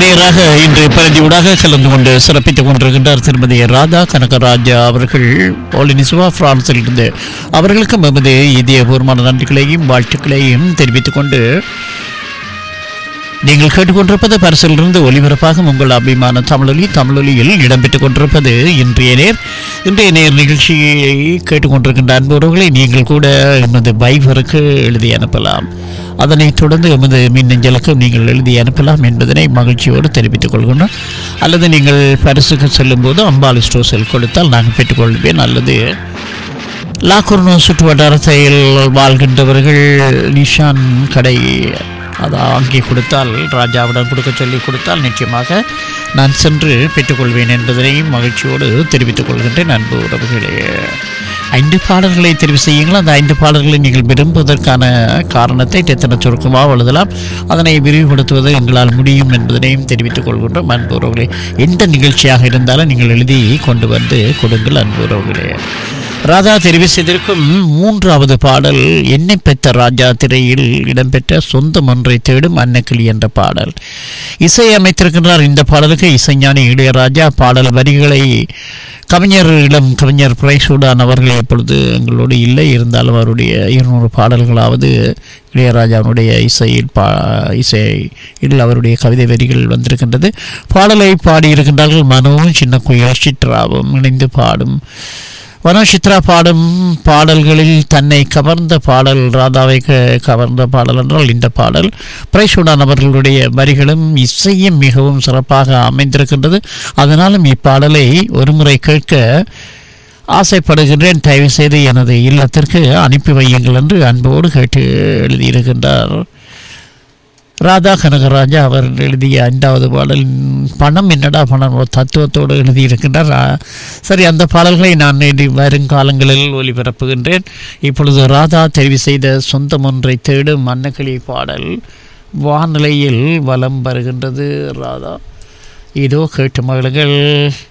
நேராக இன்று பரதியூடாக கலந்து கொண்டு சிறப்பித்துக் கொண்டிருக்கின்றார் திருமதி ராதா கனகராஜா அவர்கள் போலினிசுவா பிரான்சில் இருந்து அவர்களுக்கு எமது இதயபூர்வமான நன்றிகளையும் வாழ்த்துக்களையும் தெரிவித்துக் கொண்டு நீங்கள் கேட்டுக்கொண்டிருப்பது பரிசிலிருந்து ஒலிபரப்பாகும் உங்கள் அபிமான தமிழொலி தமிழொலியில் இடம்பெற்றுக் கொண்டிருப்பது இன்றைய நேர் இன்றைய நேர் நிகழ்ச்சியை கேட்டுக்கொண்டிருக்கின்ற அன்புறவுகளை நீங்கள் கூட எமது பைபருக்கு எழுதி அனுப்பலாம் அதனைத் தொடர்ந்து எமது மின்னஞ்சலுக்கு நீங்கள் எழுதி அனுப்பலாம் என்பதனை மகிழ்ச்சியோடு தெரிவித்துக் கொள்கின்றோம் அல்லது நீங்கள் பரிசுக்கு செல்லும்போது அம்பாள் ஸ்டோர்ஸில் கொடுத்தால் நாங்கள் பெற்றுக்கொள்வேன் அல்லது லாக்குர்னோ சுற்று வட்டாரத்தில் வாழ்கின்றவர்கள் நிஷான் கடை அதை அங்கே கொடுத்தால் ராஜாவிடம் கொடுக்க சொல்லி கொடுத்தால் நிச்சயமாக நான் சென்று பெற்றுக்கொள்வேன் என்பதனையும் மகிழ்ச்சியோடு தெரிவித்துக் கொள்கின்றேன் அன்பு உறவுகளே ஐந்து பாடல்களை தெரிவு செய்யுங்கள் அந்த ஐந்து பாடல்களை நீங்கள் விரும்புவதற்கான காரணத்தை எத்தனை சுருக்கமாக எழுதலாம் அதனை விரிவுபடுத்துவது எங்களால் முடியும் என்பதனையும் தெரிவித்துக் கொள்கின்றோம் அன்பு உறவுகளே எந்த நிகழ்ச்சியாக இருந்தாலும் நீங்கள் எழுதி கொண்டு வந்து கொடுங்கள் அன்பு உறவுகளே ராதா தெரிவு செய்திருக்கும் மூன்றாவது பாடல் என்னை பெற்ற ராஜா திரையில் இடம்பெற்ற சொந்தம் ஒன்றை தேடும் அன்னக்கிளி என்ற பாடல் இசை அமைத்திருக்கின்றார் இந்த பாடலுக்கு இசைஞானி இளையராஜா பாடல் வரிகளை கவிஞர் இளம் கவிஞர் பிரைசூடான் அவர்கள் எப்பொழுது எங்களோடு இல்லை இருந்தாலும் அவருடைய இருநூறு பாடல்களாவது இளையராஜாவுடைய இசையில் பா இசையில் அவருடைய கவிதை வரிகள் வந்திருக்கின்றது பாடலை பாடியிருக்கின்றார்கள் மனோவும் சின்ன குயில் சித்ராவும் இணைந்து பாடும் வனோ சித்ரா பாடும் பாடல்களில் தன்னை கவர்ந்த பாடல் ராதாவை க- கவர்ந்த பாடல் என்றால் இந்த பாடல் பிரைசுடான் அவர்களுடைய வரிகளும் இசையும் மிகவும் சிறப்பாக அமைந்திருக்கின்றது அதனாலும் இப்பாடலை ஒருமுறை கேட்க ஆசைப்படுகின்றேன் தயவு செய்து எனது இல்லத்திற்கு அனுப்பி வையுங்கள் என்று அன்போடு கேட்டு எழுதியிருக்கின்றார் ராதா கனகராஜா அவர் எழுதிய ஐந்தாவது பாடல் பணம் என்னடா பணம் ஒரு தத்துவத்தோடு எழுதியிருக்கின்றார் ஆ, சரி அந்த பாடல்களை நான் இனி வருங்காலங்களில் ஒளிபரப்புகின்றேன் இப்பொழுது ராதா தெரிவு செய்த சொந்தம் ஒன்றை தேடும் மன்னக்கிளி பாடல் வானிலையில் வலம் வருகின்றது ராதா இதோ கேட்டு மகளுங்கள்